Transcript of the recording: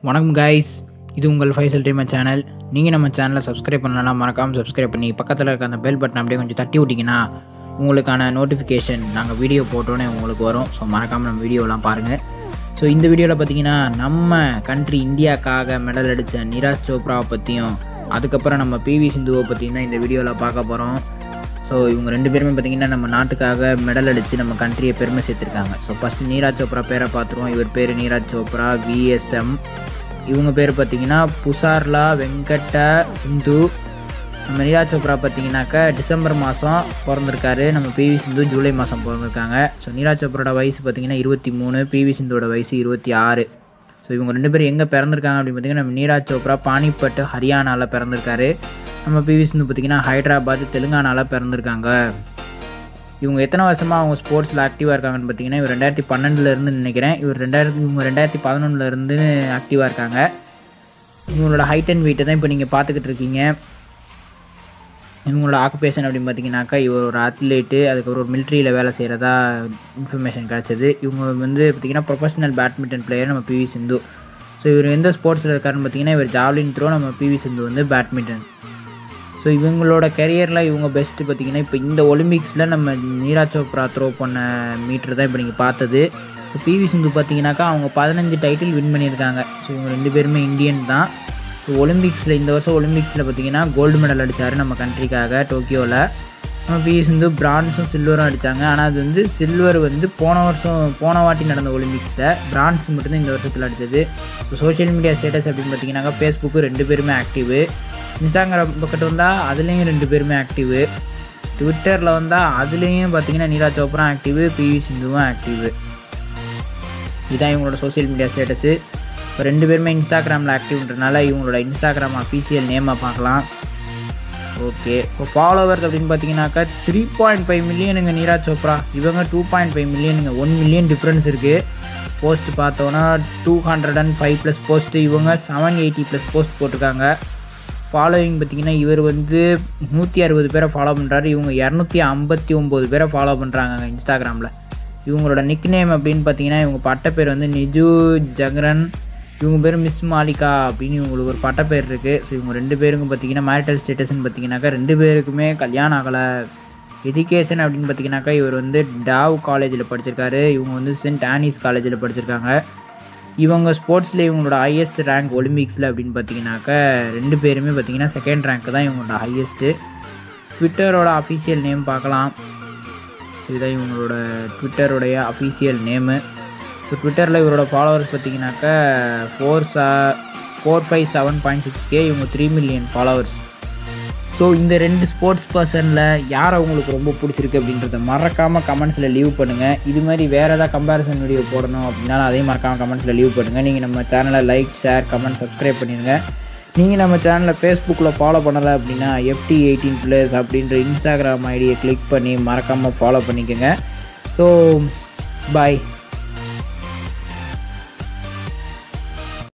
வணக்கம் கைஸ் இது உங்கள் ஃபைசல் ட்ரீமர் சேனல் நீங்கள் நம்ம சேனலை சப்ஸ்கிரைப் பண்ணலாம் மறக்காமல் சப்ஸ்கிரைப் பண்ணி பக்கத்தில் இருக்க அந்த பெல் பட்டன் அப்படியே கொஞ்சம் தட்டி விட்டிங்கன்னா உங்களுக்கான நோட்டிஃபிகேஷன் நாங்கள் வீடியோ போட்டோன்னே உங்களுக்கு வரும் ஸோ மறக்காமல் நம்ம வீடியோலாம் பாருங்கள் ஸோ இந்த வீடியோவில் பார்த்தீங்கன்னா நம்ம கண்ட்ரி இந்தியாக்காக மெடல் அடித்த நீராஜ் சோப்ராவை பற்றியும் அதுக்கப்புறம் நம்ம பிவி சிந்துவை பற்றியும் தான் இந்த வீடியோவில் பார்க்க போகிறோம் ஸோ இவங்க ரெண்டு பேருமே பார்த்தீங்கன்னா நம்ம நாட்டுக்காக மெடல் அடித்து நம்ம கண்ட்ரியை பெருமை சேர்த்துருக்காங்க ஸோ ஃபஸ்ட்டு நீராஜ் சோப்ரா பேரை பார்த்துருவோம் இவர் பேர் நீராஜ் சோப்ரா விஎஸ்எம் இவங்க பேர் பார்த்தீங்கன்னா புசார்லா வெங்கட்ட சிந்து நம்ம நீராஜ் சோப்ரா பார்த்தீங்கன்னாக்கா டிசம்பர் மாதம் பிறந்திருக்காரு நம்ம பிவி சிந்து ஜூலை மாதம் பிறந்திருக்காங்க ஸோ நீராஜ் சோப்ராவோட வயசு பார்த்தீங்கன்னா இருபத்தி மூணு பிவி சிந்துவோட வயசு இருபத்தி ஆறு ஸோ இவங்க ரெண்டு பேரும் எங்கே பிறந்திருக்காங்க அப்படின்னு பார்த்தீங்கன்னா நம்ம நீராஜ் சோப்ரா பானிப்பட்டு ஹரியானாவில் பிறந்திருக்காரு நம்ம பிவி சிந்து பார்த்தீங்கன்னா ஹைதராபாத் தெலுங்கானாவில் பிறந்திருக்காங்க இவங்க எத்தனை வருஷமாக அவங்க ஸ்போர்ட்ஸில் ஆக்டிவாக இருக்காங்கன்னு பார்த்தீங்கன்னா இவர் ரெண்டாயிரத்தி பன்னெண்டுலேருந்து நினைக்கிறேன் இவர் ரெண்டாயிரத்தி இவங்க ரெண்டாயிரத்தி பதினொன்றுலேருந்து ஆக்டிவாக இருக்காங்க இவங்களோட ஹைட் அண்ட் வெயிட்டை தான் இப்போ நீங்கள் பார்த்துக்கிட்டு இருக்கீங்க இவங்களோட ஆக்குபேஷன் அப்படின்னு பார்த்தீங்கன்னாக்கா இவர் ஒரு அத்லெட்டு அதுக்கப்புறம் ஒரு மிலிட்ரியில் வேலை செய்கிறதா இன்ஃபர்மேஷன் கிடச்சிது இவங்க வந்து பார்த்திங்கன்னா ப்ரொஃபஷனல் பேட்மிண்டன் பிளேயர் நம்ம பிவி சிந்து ஸோ இவர் எந்த ஸ்போர்ட்ஸில் இருக்காருன்னு பார்த்தீங்கன்னா இவர் ஜாவ்லின் த்ரோ நம்ம பிவி சிந்து வந்து பேட்மிண்டன் ஸோ இவங்களோட கெரியரில் இவங்க பெஸ்ட்டு பார்த்திங்கன்னா இப்போ இந்த ஒலிம்பிக்ஸில் நம்ம நீராஜ் சோப்ரா த்ரோ பண்ண மீட்ரு தான் இப்போ நீங்கள் பார்த்தது ஸோ பிவி சிந்து பார்த்தீங்கன்னாக்கா அவங்க பதினஞ்சு டைட்டில் வின் பண்ணியிருக்காங்க ஸோ இவங்க ரெண்டு பேருமே இந்தியன் தான் ஸோ ஒலிம்பிக்ஸில் இந்த வருஷம் ஒலிம்பிக்ஸில் பார்த்தீங்கன்னா கோல்டு மெடல் அடித்தார் நம்ம கண்ட்ரிக்காக டோக்கியோவில் நம்ம பிவி சிந்து பிரான்ஸும் சில்வரும் அடித்தாங்க ஆனால் அது வந்து சில்வர் வந்து போன வருஷம் போன வாட்டி நடந்த ஒலிம்பிக்ஸில் பிரான்ஸ் மட்டும்தான் இந்த வருஷத்தில் அடித்தது ஸோ சோஷியல் மீடியா ஸ்டேட்டஸ் அப்படின்னு பார்த்தீங்கன்னாக்கா ஃபேஸ்புக்கு ரெண்டு பேருமே ஆக்டிவு இன்ஸ்டாகிராம் பக்கத்து வந்தால் அதுலேயும் ரெண்டு பேருமே ஆக்டிவு ட்விட்டரில் வந்தால் அதுலேயும் பார்த்தீங்கன்னா நீராஜ் சோப்ரா ஆக்டிவு பிவி சிந்துவும் ஆக்டிவு இதுதான் இவங்களோட சோஷியல் மீடியா ஸ்டேட்டஸு இப்போ ரெண்டு பேருமே இன்ஸ்டாகிராமில் ஆக்டிவ்ன்றனால இவங்களோட இன்ஸ்டாகிராம் அஃபீஷியல் நேமை பார்க்கலாம் ஓகே இப்போ ஃபாலோவர்ஸ் அப்படின்னு பார்த்தீங்கன்னாக்கா த்ரீ பாயிண்ட் ஃபைவ் மில்லியனுங்க நீராஜ் சோப்ரா இவங்க டூ பாயிண்ட் ஃபைவ் மில்லியனுங்க ஒன் மில்லியன் டிஃப்ரென்ஸ் இருக்குது போஸ்ட் பார்த்தோன்னா two hundred and five plus post இவங்க செவன் எயிட்டி ப்ளஸ் போஸ்ட் போட்டிருக்காங்க ஃபாலோவிங் பார்த்திங்கன்னா இவர் வந்து நூற்றி அறுபது பேரை ஃபாலோ பண்ணுறாரு இவங்க இரநூத்தி ஐம்பத்தி ஒம்பது பேரை ஃபாலோ பண்ணுறாங்க இன்ஸ்டாகிராமில் இவங்களோட நிக் நேம் அப்படின்னு பார்த்தீங்கன்னா இவங்க பட்ட பேர் வந்து நிஜு ஜக்ரன் இவங்க பேர் மிஸ் மாலிகா அப்படின்னு இவங்களுக்கு ஒரு பட்ட பேர் இருக்குது ஸோ இவங்க ரெண்டு பேருக்கும் பார்த்தீங்கன்னா மேரிட்டல் ஸ்டேட்டஸ்ன்னு பார்த்தீங்கன்னாக்கா ரெண்டு பேருக்குமே கல்யாணம் ஆகலை எஜுகேஷன் அப்படின்னு பார்த்தீங்கன்னாக்கா இவர் வந்து டாவ் காலேஜில் படிச்சிருக்காரு இவங்க வந்து சென்ட் ஆனிஸ் காலேஜில் படிச்சிருக்காங்க இவங்க ஸ்போர்ட்ஸில் இவங்களோட ஹையஸ்ட் ரேங்க் ஒலிம்பிக்ஸில் அப்படின்னு பார்த்தீங்கன்னாக்கா ரெண்டு பேருமே பார்த்தீங்கன்னா செகண்ட் ரேங்க் தான் இவங்களோட ஹையஸ்ட்டு ட்விட்டரோட அஃபீஷியல் நேம் பார்க்கலாம் இதுதான் இவங்களோட ட்விட்டருடைய அஃபீஷியல் நேமு ஸோ ட்விட்டரில் இவரோட ஃபாலோவர்ஸ் பார்த்தீங்கன்னாக்கா ஃபோர் சா four five seven point six K இவங்க த்ரீ மில்லியன் ஃபாலோவர்ஸ் ஸோ இந்த ரெண்டு ஸ்போர்ட்ஸ் பர்சனில் யார் அவங்களுக்கு ரொம்ப பிடிச்சிருக்கு அப்படின்றத மறக்காமல் கமெண்ட்ஸில் லீவ் பண்ணுங்கள் இது மாதிரி வேறு ஏதாவது கம்பேரிசன் வீடியோ போடணும் அப்படின்னாலும் அதையும் மறக்காமல் கமெண்ட்ஸில் லீவ் பண்ணுங்கள் நீங்கள் நம்ம சேனலை லைக் ஷேர் கமெண்ட் சப்ஸ்கிரைப் பண்ணிடுங்க நீங்கள் நம்ம சேனலை ஃபேஸ்புக்கில் ஃபாலோ பண்ணலை அப்படின்னா எஃப்டி எயிட்டீன் ப்ளஸ் அப்படின்ற இன்ஸ்டாகிராம் ஐடியை கிளிக் பண்ணி மறக்காமல் ஃபாலோ பண்ணிக்கோங்க ஸோ பாய்